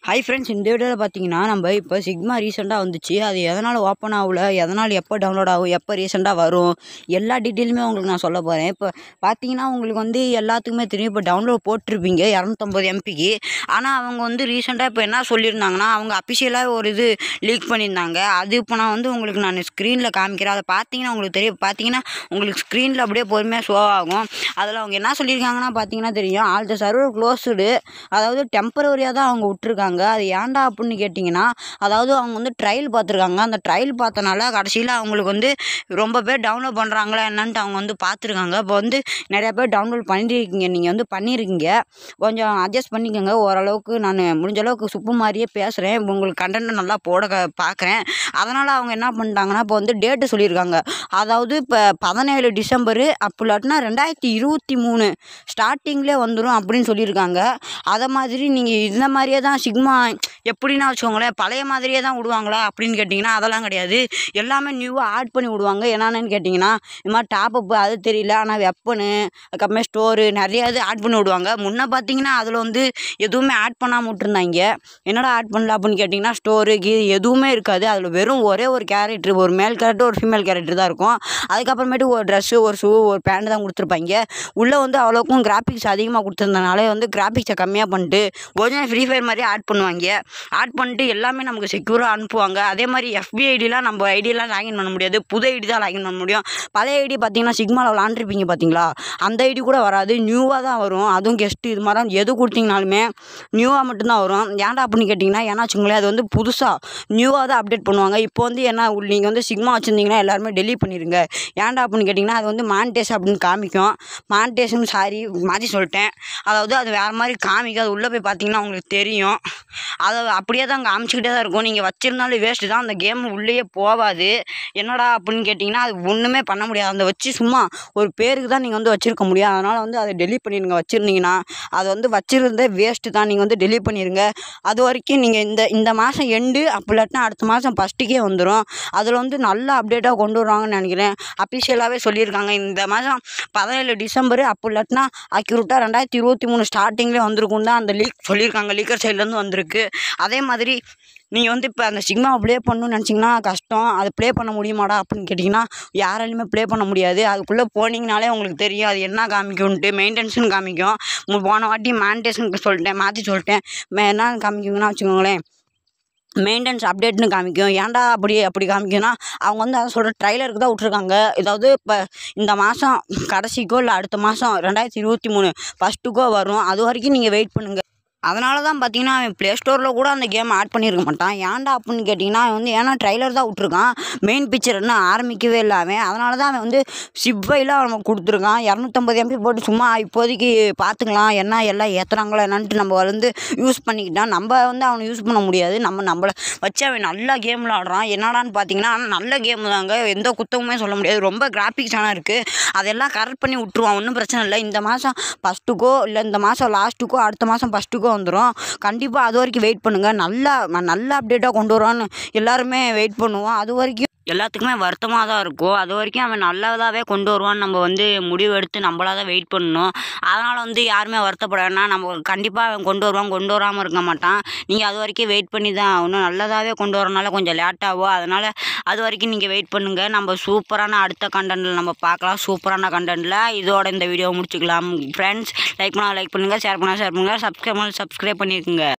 hi friends இந்த வீடியோவில் பார்த்தீங்கன்னா நம்ம இப்போ சிக்மா ரீசெண்டாக வந்துச்சு அது எதனால் ஓப்பன் ஆகல எதனால் எப்போ டவுன்லோட் ஆகும் எப்போ ரீசெண்டாக வரும் எல்லா டீட்டெயிலுமே உங்களுக்கு நான் சொல்ல போகிறேன் இப்போ பார்த்தீங்கன்னா உங்களுக்கு வந்து எல்லாத்துக்குமே தெரியும் இப்போ டவுன்லோட் போட்டிருப்பீங்க இரநூத்தம்பது எம்பிக்கு ஆனால் அவங்க வந்து ரீசெண்டாக இப்போ என்ன சொல்லியிருந்தாங்கன்னா அவங்க அஃபிஷியலாக ஒரு இது லீக் பண்ணியிருந்தாங்க அது இப்போ நான் வந்து உங்களுக்கு நான் ஸ்க்ரீனில் காமிக்கிறேன் அதை பார்த்தீங்கன்னா உங்களுக்கு தெரியும் பார்த்தீங்கன்னா உங்களுக்கு ஸ்க்ரீனில் அப்படியே பொறுமையாக ஷோ ஆகும் அதில் அவங்க என்ன சொல்லியிருக்காங்கன்னா பார்த்தீங்கன்னா தெரியும் ஆல் த சர்வர் க்ளோஸ்டு அதாவது டெம்பரவரியாக தான் அவங்க விட்ருக்காங்க அது ஏன்டா அப்படின்னு கேட்டிங்கன்னா அதாவது அவங்க வந்து ட்ரையல் பார்த்துருக்காங்க அந்த ட்ரையல் பார்த்தனால கடைசியில் அவங்களுக்கு வந்து ரொம்ப பேர் டவுன்லோட் பண்ணுறாங்களா என்னன்ட்டு அவங்க வந்து பார்த்துருக்காங்க இப்போ வந்து நிறையா பேர் டவுன்லோட் பண்ணியிருக்கீங்க நீங்கள் வந்து பண்ணியிருக்கீங்க கொஞ்சம் அட்ஜஸ்ட் பண்ணிக்கோங்க ஓரளவுக்கு நான் முடிஞ்ச அளவுக்கு சுப்பு மாதிரியே பேசுகிறேன் இப்போ உங்களுக்கு கண்டென்ட் நல்லா போட க பார்க்குறேன் அதனால் அவங்க என்ன பண்ணிட்டாங்கன்னா இப்போ வந்து டேட்டு சொல்லியிருக்காங்க அதாவது இப்போ பதினேழு டிசம்பரு அப்படி இல்லாட்டினா ரெண்டாயிரத்தி இருபத்தி மூணு ஸ்டார்டிங்லேயே வந்துடும் அப்படின்னு சொல்லியிருக்காங்க அதை மாதிரி நீங்கள் இந்த மாதிரியே தான் சிக்மா எப்படின்னா வச்சுக்கோங்களேன் பழைய மாதிரியே தான் விடுவாங்களா அப்படின்னு கேட்டிங்கன்னா அதெல்லாம் கிடையாது எல்லாமே நியூவாக ஆட் பண்ணி விடுவாங்க என்னென்னு கேட்டிங்கன்னா இது மாதிரி டாப்அப்பு அது தெரியல ஆனால் வெப்பனு அதுக்கப்புறமே ஸ்டோரு நிறைய இது ஆட் பண்ணி விடுவாங்க முன்ன பார்த்தீங்கன்னா அதில் வந்து எதுவுமே ஆட் பண்ணாமல் விட்டுருந்தாங்க என்னடா ஆட் பண்ணல அப்படின்னு கேட்டிங்கன்னா ஸ்டோரு கீ எதுவுமே இருக்காது அதில் வெறும் ஒரே ஒரு கேரக்டர் ஒரு மேல் கேரக்டர் ஒரு ஃபீமேல் கேரக்டர் தான் இருக்கும் அதுக்கப்புறமேட்டு ஒரு ட்ரெஸ்ஸு ஒரு ஷூ ஒரு பேண்ட் தான் கொடுத்துருப்பாங்க உள்ளே வந்து அவ்வளோக்கும் கிராஃபிக்ஸ் அதிகமாக கொடுத்துருந்தனால வந்து கிராஃபிக்ஸை கம்மியாக பண்ணிட்டு ஒரிஜினல் ஃப்ரீ ஃபயர் மாதிரியே ஆட் பண்ணுவாங்க ஆட் பண்ணிட்டு எல்லாமே நமக்கு செக்யூராக அனுப்புவாங்க அதே மாதிரி எஃபி ஐடிலாம் நம்ம ஐடியெலாம் லாகின் பண்ண முடியாது புது ஐடி தான் லாகின் பண்ண முடியும் பழைய ஐடி பார்த்தீங்கன்னா சிக்மாவில் விளாண்டுருப்பீங்க பார்த்தீங்களா அந்த ஐடி கூட வராது நியூவாக தான் வரும் அதுவும் கெஸ்ட்டு இது மாதிரி எது கொடுத்தீங்கனாலுமே நியூவாக மட்டும்தான் வரும் ஏன்டா அப்படின்னு கேட்டிங்கன்னா ஏன்னா வச்சுங்களேன் அது வந்து புதுசாக நியூவாக தான் அப்டேட் பண்ணுவாங்க இப்போ வந்து என்ன நீங்கள் வந்து சிக்மா வச்சுருந்தீங்கன்னா எல்லாருமே டெலீட் பண்ணிடுங்க ஏன்டா அப்படின்னு கேட்டிங்கன்னா அது வந்து மானிட்டேஸ் அப்படின்னு காமிக்கும் மானிட்டேஷன் சாரி மாற்றி சொல்லிட்டேன் அதாவது அது வேறு மாதிரி காமிக்கும் அது உள்ளே போய் பார்த்தீங்கன்னா உங்களுக்கு தெரியும் அதை அப்படியே தான் காமிச்சிக்கிட்டே தான் இருக்கும் நீங்கள் வச்சுருந்தாலும் வேஸ்ட்டு தான் அந்த கேம் உள்ளேயே போகாது என்னடா அப்படின்னு கேட்டிங்கன்னா அது ஒன்றுமே பண்ண முடியாது அந்த வச்சு சும்மா ஒரு பேருக்கு தான் நீங்கள் வந்து வச்சுருக்க முடியும் அதனால் வந்து அதை டெலீட் பண்ணிடுங்க வச்சுருந்தீங்கன்னா அது வந்து வச்சுருந்தே வேஸ்ட்டு தான் நீங்கள் வந்து டெலீட் பண்ணிடுங்க அது வரைக்கும் நீங்கள் இந்த இந்த மாதம் எண்டு அப்படி இல்லாட்டினா அடுத்த மாதம் ஃபஸ்ட்டுக்கே வந்துடும் அதில் வந்து நல்ல அப்டேட்டாக கொண்டு வருவாங்கன்னு நினைக்கிறேன் அஃபிஷியலாகவே சொல்லியிருக்காங்க இந்த மாதம் பதினேழு டிசம்பர் அப்படி இல்லாட்டினா அக்யூரேட்டாக ரெண்டாயிரத்தி இருபத்தி மூணு ஸ்டார்டிங்லேயே வந்திருக்கும் தான் அந்த லீக் சொல்லியிருக்காங்க லீக்கர் சைட்லேருந்து வந்திருக்கு அதே மாதிரி நீங்கள் வந்து இப்போ அந்த சிக்மாவை ப்ளே பண்ணணும்னு நினச்சிங்கன்னா கஷ்டம் அது ப்ளே பண்ண முடியுமாடா அப்படின்னு கேட்டிங்கன்னா யாராலையுமே ப்ளே பண்ண முடியாது அதுக்குள்ளே போனீங்கனாலே உங்களுக்கு தெரியும் அது என்ன காமிக்கும்ன்ட்டு மெயின்டெனன்ஸ்னு காமிக்கும் மு- போன வாட்டி மேண்டேஷன் சொல்லிட்டேன் மாற்றி சொல்லிட்டேன் மே என்ன காமிக்குங்கன்னா வச்சுக்கோங்களேன் மெயின்டெனன்ஸ் அப்டேட்னு காமிக்கும் ஏன்டா அப்படி அப்படி காமிக்கும்னா அவங்க வந்து அதை சொல்கிற ட்ரைலருக்கு தான் விட்ருக்காங்க ஏதாவது இப்போ இந்த மாதம் கடைசிக்கோ இல்லை அடுத்த மாதம் ரெண்டாயிரத்தி இருபத்தி மூணு ஃபஸ்ட்டுக்கோ வரும் அது வரைக்கும் நீங்கள் வெயிட் பண்ணுங்கள் அதனால தான் பார்த்தீங்கன்னா அவன் ப்ளே ஸ்டோரில் கூட அந்த கேம் ஆட் பண்ணியிருக்க மாட்டான் ஏன்டா அப்படின்னு கேட்டிங்கன்னா அவன் வந்து ஏன்னா ட்ரைலர் தான் விட்ருக்கான் மெயின் பிக்சர் இன்னும் ஆரம்பிக்கவே இல்லை அவன் அதனால தான் அவன் வந்து சிப்வையில் அவன் கொடுத்துருக்கான் இரநூத்தம்பது எம்பி போட்டு சும்மா இப்போதைக்கு பார்த்துக்கலாம் என்ன எல்லாம் ஏற்றுறாங்களோ என்னன்ட்டு நம்ம வந்து யூஸ் பண்ணிக்கிட்டான் நம்ம வந்து அவனை யூஸ் பண்ண முடியாது நம்ம நம்மளை வச்சு அவன் நல்லா கேம் விளாடுறான் என்னடான்னு பார்த்தீங்கன்னா ஆனா நல்ல கேம் தாங்க எந்த குத்தமுமே சொல்ல முடியாது ரொம்ப கிராஃபிக்ஸான இருக்குது அதெல்லாம் கரெக்ட் பண்ணி விட்ருவான் ஒன்றும் பிரச்சனை இல்லை இந்த மாதம் ஃபஸ்ட்டுக்கோ இல்லை இந்த மாதம் லாஸ்ட்டுக்கோ அடுத்த மாதம் ஃபஸ்ட்டுக்கோ வந்துடும் கண்டிப்பாக அது வரைக்கும் வெயிட் பண்ணுங்கள் நல்லா நல்ல அப்டேட்டாக கொண்டு வருவான்னு எல்லாருமே வெயிட் பண்ணுவோம் அது வரைக்கும் எல்லாத்துக்குமே வருத்தமாக தான் இருக்கும் அது வரைக்கும் அவன் நல்லதாகவே கொண்டு வருவான்னு நம்ம வந்து முடிவு எடுத்து நம்மளாக தான் வெயிட் பண்ணணும் அதனால் வந்து யாருமே வருத்தப்பட வேணாம் நம்ம கண்டிப்பாக அவன் கொண்டு வருவான் கொண்டு வராமல் இருக்க மாட்டான் நீங்கள் அது வரைக்கும் வெயிட் பண்ணி தான் ஆகணும் நல்லதாகவே கொண்டு வரனால கொஞ்சம் லேட்டாகும் அதனால் அது வரைக்கும் நீங்கள் வெயிட் பண்ணுங்கள் நம்ம சூப்பரான அடுத்த கண்டென்ட்டில் நம்ம பார்க்கலாம் சூப்பரான கண்டென்ட்டில் இதோட இந்த வீடியோ முடிச்சுக்கலாம் ஃப்ரெண்ட்ஸ் லைக் பண்ணால் லைக் பண்ணுங்கள் ஷேர் பண்ணால் ஷேர் பண்ணுங்கள் சப்ஸ்கிரைப் பண்ணால் சப்ஸ்கிரைப் பண்ணியிருக்குங்க